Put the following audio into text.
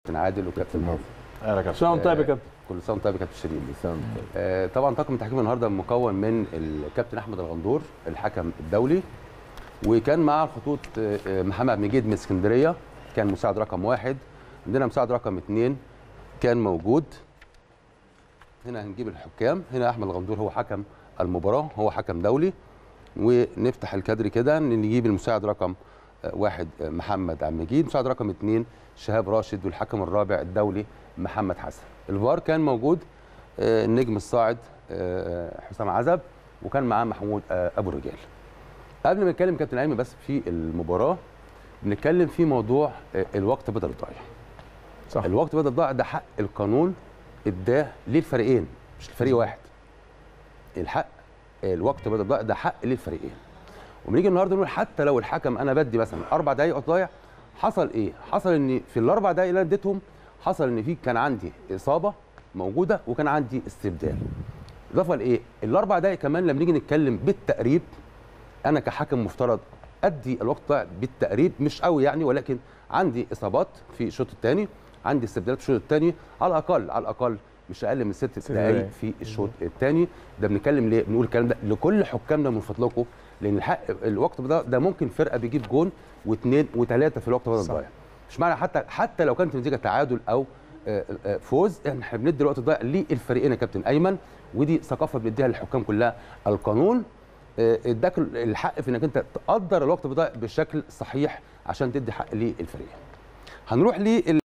كابتن عادل وكابتن ناصر اهلا كابتن شلون طيب يا كابتن كل سنه وانت طيب يا كابتن شيرين لسان طيب. آه، طبعا طاقم التحكيم النهارده مكون من الكابتن احمد الغندور الحكم الدولي وكان مع الخطوط آه، آه، محمد مجيد من اسكندريه كان مساعد رقم واحد عندنا مساعد رقم اثنين كان موجود هنا هنجيب الحكام هنا احمد الغندور هو حكم المباراه هو حكم دولي ونفتح الكادر كده نجيب المساعد رقم آه، واحد آه، محمد عبد المجيد مساعد رقم اثنين شهاب راشد والحكم الرابع الدولي محمد حسن الفار كان موجود آه، النجم الصاعد آه، حسام عزب وكان معاه محمود آه، ابو الرجال قبل ما نتكلم كابتن ايمن بس في المباراه بنتكلم في موضوع آه، الوقت بدل الضايع صح الوقت بدل الضايع ده حق القانون اداه للفريقين مش لفريق واحد الحق الوقت بدل الضايع ده حق للفريقين وبنيجي النهارده نقول حتى لو الحكم انا بدي مثلا اربع دقائق وقت ضايع حصل ايه؟ حصل ان في الاربع دقائق اللي انا اديتهم حصل ان في كان عندي اصابه موجوده وكان عندي استبدال. اضافه لايه؟ الاربع دقائق كمان لما نيجي نتكلم بالتقريب انا كحكم مفترض ادي الوقت ضايع بالتقريب مش قوي يعني ولكن عندي اصابات في الشوط الثاني عندي استبدالات في الشوط الثاني على الاقل على الاقل مش اقل من ست ست دقائق دقايق. في الشوط الثاني ده بنتكلم ليه؟ بنقول الكلام ده لكل حكامنا من فضلكم لان الحق الوقت ده ده ممكن فرقه بيجيب جون واثنين وثلاثه في الوقت بدل صح. الضايع مش معنى حتى حتى لو كانت النتيجه تعادل او آه، آه، فوز احنا بندي الوقت الضايع للفريقين يا كابتن ايمن ودي ثقافه بنديها للحكام كلها القانون آه، اداك الحق في انك انت تقدر الوقت الضايع بشكل صحيح عشان تدي حق للفريق هنروح لل